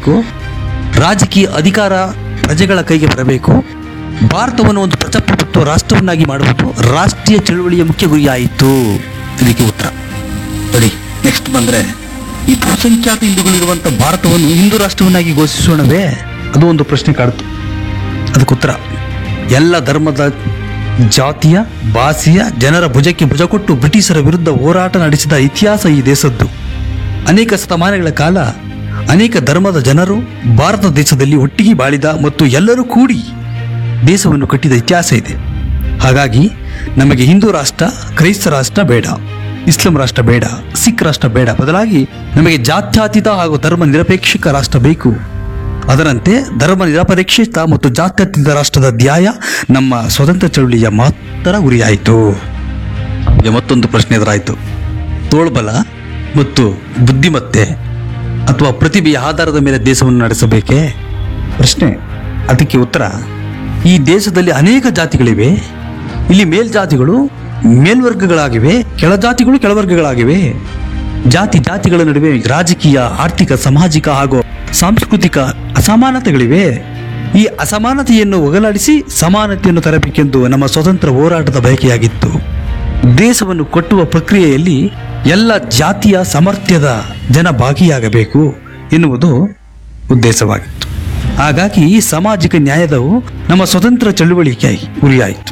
ಆಗಬೇಕು ರಾಜಕೀಯ ಅಧಿಕಾರ ಪ್ರಜೆಗಳ ಕೈಗೆ ಬರಬೇಕು ಭಾರತವನ್ನು ಒಂದು ಪ್ರಜಾಪ್ರಭುತ್ವ ರಾಷ್ಟ್ರವನ್ನಾಗಿ ಮಾಡುವುದು ರಾಷ್ಟ್ರೀಯ ಚಳುವಳಿಯ ಮುಖ್ಯ ಗುರಿಯಾಯಿತು ಇದಕ್ಕೆ ಉತ್ತರ ನೋಡಿ ನೆಕ್ಸ್ಟ್ ಬಂದ್ರೆ ಈ ಬಹುಸಂಖ್ಯಾತ ಹಿಂದೂಗಳಿರುವಂತ ಭಾರತವನ್ನು ಹಿಂದೂ ರಾಷ್ಟ್ರವನ್ನಾಗಿ ಘೋಷಿಸೋಣವೇ ಅದು ಒಂದು ಪ್ರಶ್ನೆ ಕಾಡ್ತು ಅದಕ್ಕೆ ಉತ್ತರ ಎಲ್ಲ ಧರ್ಮದ ಜಾತಿಯ ಭಾಷೆಯ ಜನರ ಭುಜಕ್ಕೆ ಭುಜ ಕೊಟ್ಟು ಬ್ರಿಟಿಷರ ವಿರುದ್ಧ ಹೋರಾಟ ನಡೆಸಿದ ಇತಿಹಾಸ ಈ ದೇಶದ್ದು ಅನೇಕ ಶತಮಾನಗಳ ಕಾಲ ಅನೇಕ ಧರ್ಮದ ಜನರು ಭಾರತ ದೇಶದಲ್ಲಿ ಒಟ್ಟಿಗೆ ಬಾಳಿದ ಮತ್ತು ಎಲ್ಲರೂ ಕೂಡಿ ದೇಶವನ್ನು ಕಟ್ಟಿದ ಇತಿಹಾಸ ಇದೆ ಹಾಗಾಗಿ ನಮಗೆ ಹಿಂದೂ ರಾಷ್ಟ್ರ ಕ್ರೈಸ್ತ ರಾಷ್ಟ್ರ ಬೇಡ ಇಸ್ಲಾಂ ರಾಷ್ಟ್ರ ಬೇಡ ಸಿಖ್ ರಾಷ್ಟ್ರ ಬೇಡ ಬದಲಾಗಿ ನಮಗೆ ಜಾತ್ಯತೀತ ಹಾಗೂ ಧರ್ಮ ನಿರಪೇಕ್ಷಕ ರಾಷ್ಟ್ರ ಬೇಕು ಅದರಂತೆ ಧರ್ಮ ನಿರಪೇಕ್ಷಿತ ಮತ್ತು ಜಾತ್ಯತೀತ ರಾಷ್ಟ್ರದ ಧ್ಯಾಯ ನಮ್ಮ ಸ್ವತಂತ್ರ ಚಳುವಳಿಯ ಮಾತ್ರ ಗುರಿಯಾಯಿತು ಈಗ ಮತ್ತೊಂದು ಪ್ರಶ್ನೆ ಎದುರಾಯಿತು ತೋಳ್ಬಲ ಮತ್ತು ಬುದ್ಧಿಮತ್ತೆ ಅಥವಾ ಪ್ರತಿಭೆಯ ಆಧಾರದ ಮೇಲೆ ದೇಶವನ್ನು ನಡೆಸಬೇಕೇ ಪ್ರಶ್ನೆ ಅದಕ್ಕೆ ಉತ್ತರ ಈ ದೇಶದಲ್ಲಿ ಅನೇಕ ಜಾತಿಗಳಿವೆ ಇಲ್ಲಿ ಮೇಲ್ಜಾತಿಗಳು ಮೇಲ್ವರ್ಗಗಳಾಗಿವೆ ಕೆಳಜಾತಿಗಳು ಕೆಳವರ್ಗಗಳಾಗಿವೆ ಜಾತಿ ಜಾತಿಗಳ ನಡುವೆ ರಾಜಕೀಯ ಆರ್ಥಿಕ ಸಾಮಾಜಿಕ ಹಾಗೂ ಸಾಂಸ್ಕೃತಿಕ ಅಸಮಾನತೆಗಳಿವೆ ಈ ಅಸಮಾನತೆಯನ್ನು ಹೋಗಲಾಡಿಸಿ ಸಮಾನತೆಯನ್ನು ತರಬೇಕೆಂದು ನಮ್ಮ ಸ್ವತಂತ್ರ ಹೋರಾಟದ ಬಯಕೆಯಾಗಿತ್ತು ದೇಶವನ್ನು ಕಟ್ಟುವ ಪ್ರಕ್ರಿಯೆಯಲ್ಲಿ ಎಲ್ಲ ಜಾತಿಯ ಸಾಮರ್ಥ್ಯದ ಜನ ಭಾಗಿಯಾಗಬೇಕು ಎನ್ನುವುದು ಉದ್ದೇಶವಾಗಿತ್ತು ಹಾಗಾಗಿ ಈ ಸಾಮಾಜಿಕ ನ್ಯಾಯದವು ನಮ್ಮ ಸ್ವತಂತ್ರ ಚಳುವಳಿಗೆ ಗುರಿಯಾಯಿತು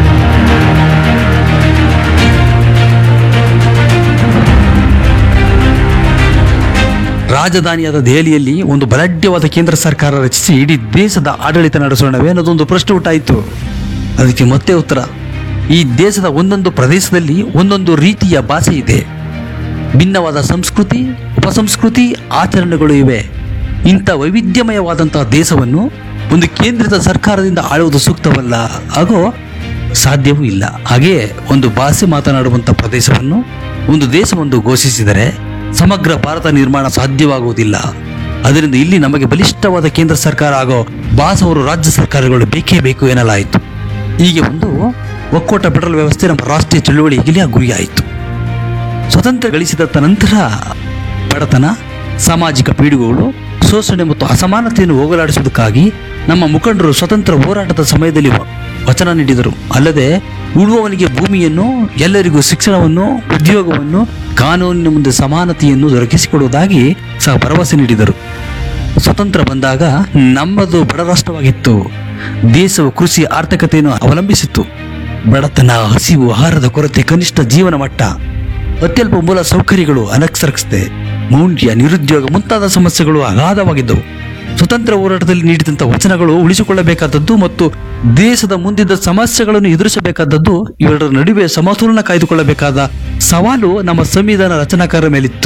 ರಾಜಧಾನಿಯಾದ ದೆಹಲಿಯಲ್ಲಿ ಒಂದು ಬಲಾಢ್ಯವಾದ ಕೇಂದ್ರ ಸರ್ಕಾರ ರಚಿಸಿ ಇಡೀ ದೇಶದ ಆಡಳಿತ ನಡೆಸೋಣವೇ ಅನ್ನೋದೊಂದು ಪ್ರಶ್ನೆ ಉಂಟಾಯಿತು ಅದಕ್ಕೆ ಮತ್ತೆ ಉತ್ತರ ಈ ದೇಶದ ಒಂದೊಂದು ಪ್ರದೇಶದಲ್ಲಿ ಒಂದೊಂದು ರೀತಿಯ ಭಾಷೆ ಇದೆ ಭಿನ್ನವಾದ ಸಂಸ್ಕೃತಿ ಉಪಸಂಸ್ಕೃತಿ ಆಚರಣೆಗಳು ಇವೆ ಇಂಥ ವೈವಿಧ್ಯಮಯವಾದಂತಹ ದೇಶವನ್ನು ಒಂದು ಕೇಂದ್ರಿತ ಸರ್ಕಾರದಿಂದ ಆಳುವುದು ಸೂಕ್ತವಲ್ಲ ಹಾಗೂ ಸಾಧ್ಯವೂ ಇಲ್ಲ ಹಾಗೆಯೇ ಒಂದು ಭಾಷೆ ಮಾತನಾಡುವಂಥ ಪ್ರದೇಶವನ್ನು ಒಂದು ದೇಶವೊಂದು ಘೋಷಿಸಿದರೆ ಸಮಗ್ರ ಭಾರತ ನಿರ್ಮಾಣ ಸಾಧ್ಯವಾಗುವುದಿಲ್ಲ ಅದರಿಂದ ಇಲ್ಲಿ ನಮಗೆ ಬಲಿಷ್ಠವಾದ ಕೇಂದ್ರ ಸರ್ಕಾರ ಹಾಗೂ ಭಾಸವರು ರಾಜ್ಯ ಸರ್ಕಾರಗಳು ಬೇಕೇ ಬೇಕು ಎನ್ನಲಾಯಿತು ಹೀಗೆ ಒಂದು ಒಕ್ಕೂಟ ಫೆಡರಲ್ ವ್ಯವಸ್ಥೆ ನಮ್ಮ ರಾಷ್ಟ್ರೀಯ ಚಳುವಳಿಗೆ ಗುರಿಯಾಯಿತು ಸ್ವತಂತ್ರ ಗಳಿಸಿದ ನಂತರ ಬಡತನ ಸಾಮಾಜಿಕ ಪೀಡುಗಳು ಶೋಷಣೆ ಮತ್ತು ಅಸಮಾನತೆಯನ್ನು ಹೋಗಲಾಡಿಸುವುದಕ್ಕಾಗಿ ನಮ್ಮ ಮುಖಂಡರು ಸ್ವತಂತ್ರ ಹೋರಾಟದ ಸಮಯದಲ್ಲಿ ವ- ವಚನ ನೀಡಿದರು ಅಲ್ಲದೆ ಉಳುವವನಿಗೆ ಭೂಮಿಯನ್ನು ಎಲ್ಲರಿಗೂ ಶಿಕ್ಷಣವನ್ನು ಉದ್ಯೋಗವನ್ನು ಕಾನೂನಿನ ಮುಂದೆ ಸಮಾನತೆಯನ್ನು ದೊರಕಿಸಿಕೊಡುವುದಾಗಿ ಸಹ ಭರವಸೆ ನೀಡಿದರು ಸ್ವತಂತ್ರ ಬಂದಾಗ ನಮ್ಮದು ಬಡ ರಾಷ್ಟ್ರವಾಗಿತ್ತು ದೇಶವು ಕೃಷಿ ಆರ್ಥಿಕತೆಯನ್ನು ಅವಲಂಬಿಸಿತ್ತು ಬಡತನ ಹಸಿವು ಆಹಾರದ ಕೊರತೆ ಕನಿಷ್ಠ ಜೀವನ ಮಟ್ಟ ಅತ್ಯಲ್ಪ ಮೂಲ ಸೌಕರ್ಯಗಳು ಅನಕ್ಷರಸ್ಥತೆ ಮೌಢ್ಯ ನಿರುದ್ಯೋಗ ಮುಂತಾದ ಸಮಸ್ಯೆಗಳು ಅಗಾಧವಾಗಿದ್ದವು ಸ್ವತಂತ್ರ ಹೋರಾಟದಲ್ಲಿ ನೀಡಿದಂಥ ವಚನಗಳು ಉಳಿಸಿಕೊಳ್ಳಬೇಕಾದದ್ದು ಮತ್ತು ದೇಶದ ಮುಂದಿದ್ದ ಸಮಸ್ಯೆಗಳನ್ನು ಎದುರಿಸಬೇಕಾದದ್ದು ಇವೆರಡರ ನಡುವೆ ಸಮತೋಲನ ಕಾಯ್ದುಕೊಳ್ಳಬೇಕಾದ ಸವಾಲು ನಮ್ಮ ಸಂವಿಧಾನ ರಚನಾಕಾರ ಮೇಲಿತ್ತು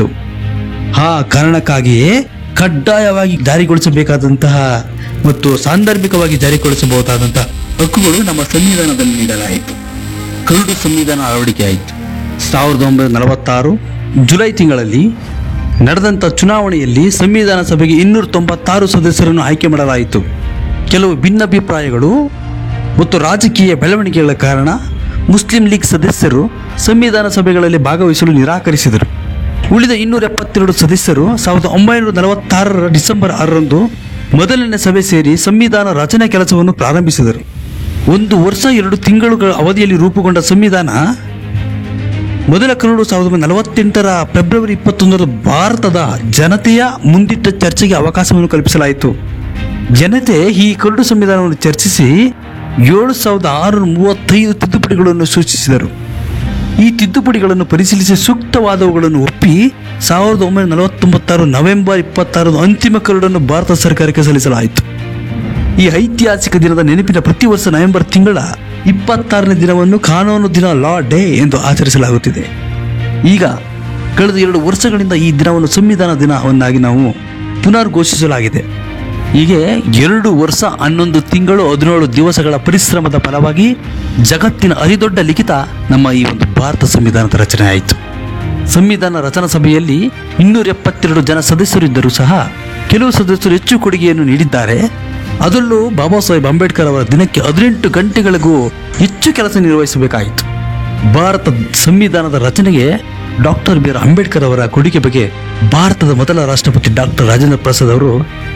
ಆ ಕಾರಣಕ್ಕಾಗಿಯೇ ಕಡ್ಡಾಯವಾಗಿ ಜಾರಿಗೊಳಿಸಬೇಕಾದಂತಹ ಮತ್ತು ಸಾಂದರ್ಭಿಕವಾಗಿ ಜಾರಿಗೊಳಿಸಬಹುದಾದಂತಹ ಹಕ್ಕುಗಳು ನಮ್ಮ ಸಂವಿಧಾನದಲ್ಲಿ ನೀಡಲಾಯಿತು ಕರಡು ಸಂವಿಧಾನ ಅಳವಡಿಕೆಯಾಯಿತು ಸಾವಿರದ ಒಂಬೈನೂರ ನಲವತ್ತಾರು ಜುಲೈ ತಿಂಗಳಲ್ಲಿ ನಡೆದಂಥ ಚುನಾವಣೆಯಲ್ಲಿ ಸಂವಿಧಾನ ಸಭೆಗೆ ಇನ್ನೂರ ತೊಂಬತ್ತಾರು ಸದಸ್ಯರನ್ನು ಆಯ್ಕೆ ಮಾಡಲಾಯಿತು ಕೆಲವು ಭಿನ್ನಾಭಿಪ್ರಾಯಗಳು ಮತ್ತು ರಾಜಕೀಯ ಬೆಳವಣಿಗೆಗಳ ಕಾರಣ ಮುಸ್ಲಿಂ ಲೀಗ್ ಸದಸ್ಯರು ಸಂವಿಧಾನ ಸಭೆಗಳಲ್ಲಿ ಭಾಗವಹಿಸಲು ನಿರಾಕರಿಸಿದರು ಉಳಿದ ಇನ್ನೂರ ಎಪ್ಪತ್ತೆರಡು ಸದಸ್ಯರು ಸಾವಿರದ ಒಂಬೈನೂರ ನಲವತ್ತಾರರ ಡಿಸೆಂಬರ್ ಆರರಂದು ಮೊದಲನೇ ಸಭೆ ಸೇರಿ ಸಂವಿಧಾನ ರಚನೆ ಕೆಲಸವನ್ನು ಪ್ರಾರಂಭಿಸಿದರು ಒಂದು ವರ್ಷ ಎರಡು ತಿಂಗಳುಗಳ ಅವಧಿಯಲ್ಲಿ ರೂಪುಗೊಂಡ ಸಂವಿಧಾನ ಮೊದಲ ಕರಡು ಸಾವಿರದ ಒಂಬೈನೂರ ನಲವತ್ತೆಂಟರ ಫೆಬ್ರವರಿ ಇಪ್ಪತ್ತೊಂದರ ಭಾರತದ ಜನತೆಯ ಮುಂದಿಟ್ಟ ಚರ್ಚೆಗೆ ಅವಕಾಶವನ್ನು ಕಲ್ಪಿಸಲಾಯಿತು ಜನತೆ ಈ ಕರಡು ಸಂವಿಧಾನವನ್ನು ಚರ್ಚಿಸಿ ಏಳು ಸಾವಿರದ ಆರುನೂರ ಮೂವತ್ತೈದು ತಿದ್ದುಪಡಿಗಳನ್ನು ಸೂಚಿಸಿದರು ಈ ತಿದ್ದುಪಡಿಗಳನ್ನು ಪರಿಶೀಲಿಸಿ ಸೂಕ್ತವಾದವುಗಳನ್ನು ಒಪ್ಪಿ ಸಾವಿರದ ಒಂಬೈನೂರ ನಲವತ್ತೊಂಬತ್ತಾರು ನವೆಂಬರ್ ಇಪ್ಪತ್ತಾರರ ಅಂತಿಮ ಕರಡನ್ನು ಭಾರತ ಸರ್ಕಾರಕ್ಕೆ ಸಲ್ಲಿಸಲಾಯಿತು ಈ ಐತಿಹಾಸಿಕ ದಿನದ ನೆನಪಿನ ಪ್ರತಿ ವರ್ಷ ನವೆಂಬರ್ ತಿಂಗಳ ಇಪ್ಪತ್ತಾರನೇ ದಿನವನ್ನು ಕಾನೂನು ದಿನ ಲಾ ಡೇ ಎಂದು ಆಚರಿಸಲಾಗುತ್ತಿದೆ ಈಗ ಕಳೆದ ಎರಡು ವರ್ಷಗಳಿಂದ ಈ ದಿನವನ್ನು ಸಂವಿಧಾನ ದಿನವನ್ನಾಗಿ ನಾವು ಪುನರ್ ಘೋಷಿಸಲಾಗಿದೆ ಹೀಗೆ ಎರಡು ವರ್ಷ ಹನ್ನೊಂದು ತಿಂಗಳು ಹದಿನೇಳು ದಿವಸಗಳ ಪರಿಶ್ರಮದ ಫಲವಾಗಿ ಜಗತ್ತಿನ ಅತಿದೊಡ್ಡ ಲಿಖಿತ ನಮ್ಮ ಈ ಒಂದು ಭಾರತ ಸಂವಿಧಾನದ ರಚನೆ ಆಯಿತು ಸಂವಿಧಾನ ರಚನಾ ಸಭೆಯಲ್ಲಿ ಇನ್ನೂರ ಎಪ್ಪತ್ತೆರಡು ಜನ ಸದಸ್ಯರಿದ್ದರೂ ಸಹ ಕೆಲವು ಸದಸ್ಯರು ಹೆಚ್ಚು ಕೊಡುಗೆಯನ್ನು ನೀಡಿದ್ದಾರೆ ಅದರಲ್ಲೂ ಬಾಬಾ ಸಾಹೇಬ್ ಅಂಬೇಡ್ಕರ್ ಅವರ ದಿನಕ್ಕೆ ಹದಿನೆಂಟು ಗಂಟೆಗಳಿಗೂ ಹೆಚ್ಚು ಕೆಲಸ ನಿರ್ವಹಿಸಬೇಕಾಯಿತು ಭಾರತ ಸಂವಿಧಾನದ ರಚನೆಗೆ ಡಾಕ್ಟರ್ ಬಿ ಆರ್ ಅಂಬೇಡ್ಕರ್ ಅವರ ಕೊಡುಗೆ ಬಗ್ಗೆ ಭಾರತದ ಮೊದಲ ರಾಷ್ಟ್ರಪತಿ ಡಾಕ್ಟರ್ ರಾಜೇಂದ್ರ ಪ್ರಸಾದ್ ಅವರು